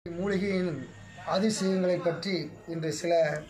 மூலிகையின் அதிசயங்களை பற்றி இன்று சில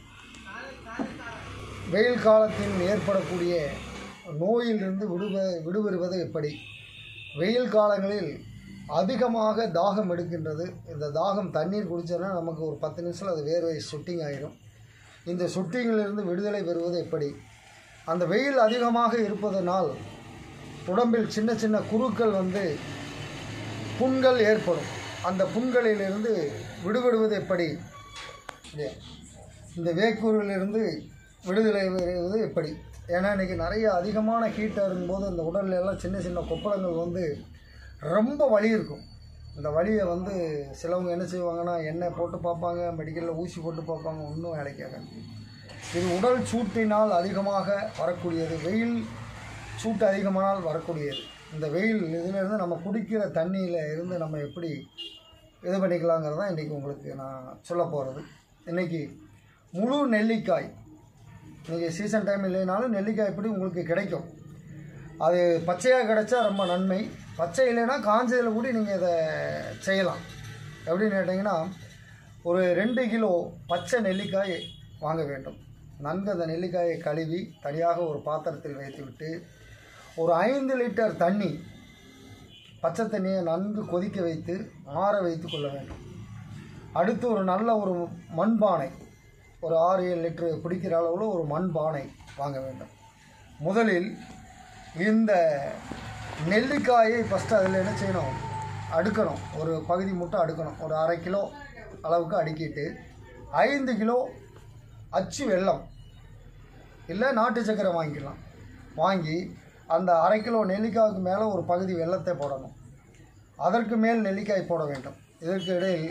வெயில் காலத்தில் ஏற்படக்கூடிய நோயிலிருந்து விடுவ விடுபெறுவது எப்படி வெயில் காலங்களில் அதிகமாக தாகம் எடுக்கின்றது இந்த தாகம் தண்ணீர் குடித்தோன்னா நமக்கு ஒரு பத்து நிமிஷம் அது வேர்வை சுட்டிங் ஆயிடும் இந்த சுட்டிங்கிலிருந்து விடுதலை பெறுவது எப்படி அந்த வெயில் அதிகமாக இருப்பதனால் உடம்பில் சின்ன சின்ன குருக்கள் வந்து புண்கள் ஏற்படும் அந்த புண்களிலிருந்து விடுபடுவது எப்படி இல்லையா? இந்த வேக்கூரிலிருந்து விடுதலை பெறுவது எப்படி ஏன்னா இன்றைக்கி நிறைய அதிகமான ஹீட்டாக இருக்கும்போது இந்த உடல்ல எல்லாம் சின்ன சின்ன கொப்பளங்கள் வந்து ரொம்ப வலி இருக்கும் இந்த வலியை வந்து சிலவங்க என்ன செய்வாங்கன்னா எண்ணெய் போட்டு பார்ப்பாங்க மெடிக்கலில் ஊசி போட்டு பார்ப்பாங்க ஒன்றும் வேலைக்காக இது உடல் சூட்டினால் அதிகமாக வரக்கூடியது வெயில் சூட்டு அதிகமானால் வரக்கூடியது இந்த வெயில் இதிலிருந்து நம்ம குடிக்கிற தண்ணியில் இருந்து நம்ம எப்படி இது பண்ணிக்கலாங்கிறது தான் இன்றைக்கி உங்களுக்கு நான் சொல்ல போகிறது இன்றைக்கி முழு நெல்லிக்காய் இன்றைக்கி சீசன் டைம் இல்லைனாலும் நெல்லிக்காய் எப்படி உங்களுக்கு கிடைக்கும் அது பச்சையாக கிடைச்சா ரொம்ப நன்மை பச்சை இல்லைன்னா காஞ்சதில் கூட நீங்கள் இதை செய்யலாம் எப்படின்னு கேட்டிங்கன்னா ஒரு ரெண்டு கிலோ பச்சை நெல்லிக்காய் வாங்க வேண்டும் நன்கு அந்த நெல்லிக்காயை கழுவி தனியாக ஒரு பாத்திரத்தில் வைத்துவிட்டு ஒரு ஐந்து லிட்டர் தண்ணி பச்சை தண்ணியை நன்கு கொதிக்க வைத்து ஆற வைத்து கொள்ள வேண்டும் அடுத்து ஒரு நல்ல ஒரு மண்பானை ஒரு ஆறு ஏழு லிட்டர் பிடிக்கிற அளவில் ஒரு மண்பானை வாங்க வேண்டும் முதலில் இந்த நெல்லிக்காயை ஃபஸ்ட்டு அதில் என்ன செய்யணும் அடுக்கணும் ஒரு பகுதி மட்டும் அடுக்கணும் ஒரு அரை கிலோ அளவுக்கு அடுக்கிட்டு ஐந்து கிலோ அச்சு வெல்லம் இல்லை நாட்டு சக்கரை வாங்கிக்கலாம் வாங்கி அந்த அரை கிலோ நெல்லிக்காய்க்கு மேலே ஒரு பகுதி வெல்லத்தை போடணும் அதற்கு மேல் நெல்லிக்காய் போட வேண்டும் இதற்கு இடையில்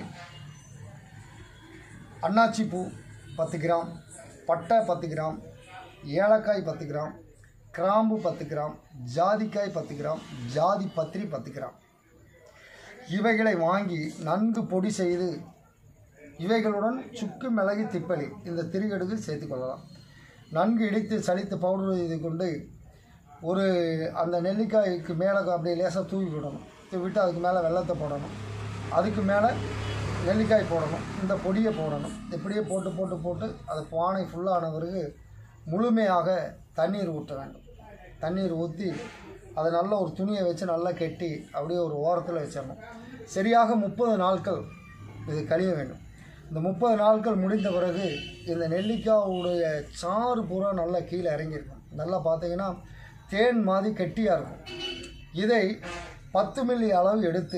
அன்னாச்சி பூ பத்து கிராம் பட்டை பத்து கிராம் ஏலக்காய் பத்து கிராம் கிராம்பு பத்து கிராம் ஜாதிக்காய் பத்து கிராம் ஜாதி பத்திரி பத்து கிராம் இவைகளை வாங்கி நன்கு பொடி செய்து இவைகளுடன் சுக்கு மிளகு திப்பலி இந்த திரிகடுகு சேர்த்து கொள்ளலாம் நன்கு இடித்து சலித்து பவுடர் செய்து கொண்டு ஒரு அந்த நெல்லிக்காய்க்கு மேலே அப்படியே லேசாக தூவி விடணும் தூவி விட்டு அதுக்கு மேலே வெள்ளத்தை போடணும் அதுக்கு மேலே நெல்லிக்காய் போடணும் இந்த பொடியை போடணும் இப்படியே போட்டு போட்டு போட்டு அது பானை ஃபுல்லான பிறகு முழுமையாக தண்ணீர் ஊற்ற வேண்டும் தண்ணீர் ஊற்றி அதை நல்ல ஒரு துணியை வச்சு நல்லா கெட்டி அப்படியே ஒரு ஓரத்தில் வச்சிடணும் சரியாக முப்பது நாட்கள் இது கழிய வேண்டும் இந்த முப்பது நாட்கள் முடிந்த பிறகு இந்த நெல்லிக்காவுடைய சாறு பூரா நல்லா கீழே இறங்கியிருக்கும் நல்லா பார்த்தீங்கன்னா தேன் மாதிரி கெட்டியாக இருக்கும் இதை பத்து மில்லி அளவு எடுத்து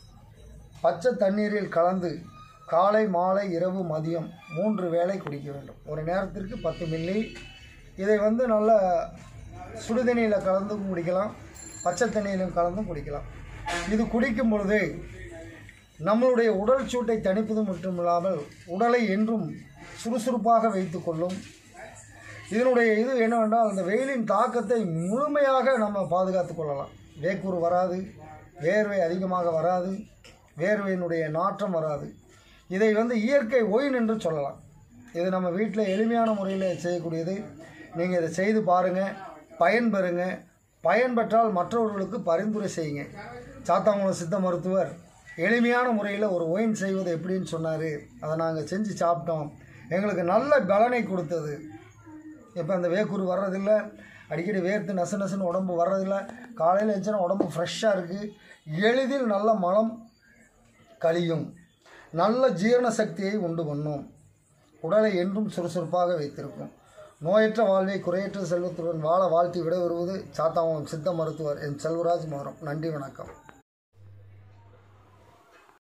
பச்சை தண்ணீரில் கலந்து காலை மாலை இரவு மதியம் மூன்று வேளை குடிக்க வேண்டும் ஒரு நேரத்திற்கு பத்து மில்லி இதை வந்து நல்லா சுடுதண்ணியில் கலந்தும் குடிக்கலாம் பச்சை தண்ணியிலும் கலந்தும் குடிக்கலாம் இது குடிக்கும் பொழுது நம்மளுடைய உடல் சூட்டை தணிப்பது மட்டுமில்லாமல் உடலை என்றும் சுறுசுறுப்பாக வைத்துக்கொள்ளும் இதனுடைய இது என்னவென்றால் அந்த வெயிலின் தாக்கத்தை முழுமையாக நம்ம பாதுகாத்து கொள்ளலாம் வேக்கூறு வராது வேர்வை அதிகமாக வராது வேர்வையினுடைய நாற்றம் வராது இதை வந்து இயற்கை ஒயின் என்று சொல்லலாம் இது நம்ம வீட்டில் எளிமையான முறையில் செய்யக்கூடியது நீங்கள் இதை செய்து பாருங்கள் பயன்பெறுங்க பயன்பெற்றால் மற்றவர்களுக்கு பரிந்துரை செய்யுங்க சாத்தாங்குளம் சித்த மருத்துவர் எளிமையான முறையில் ஒரு ஒயின் செய்வது எப்படின்னு சொன்னார் அதை நாங்கள் செஞ்சு சாப்பிட்டோம் எங்களுக்கு நல்ல பலனை கொடுத்தது இப்போ அந்த வேக்கூறு வர்றதில்ல அடிக்கடி வேர்த்து நசு நசுன்னு உடம்பு வர்றதில்ல காலையில் எழுந்துச்சுன்னா உடம்பு ஃப்ரெஷ்ஷாக இருக்குது எளிதில் நல்ல மலம் கழியும் நல்ல ஜீரண சக்தியை உண்டு பண்ணும் உடலை என்றும் சுறுசுறுப்பாக வைத்திருக்கும் நோயற்ற வாழ்வை குறையற்ற செல்வத்துடன் வாழ வாழ்த்தி விட வருவது சாத்தாவம் சித்த மருத்துவர் என் செல்வராஜ் மோரம் நன்றி வணக்கம்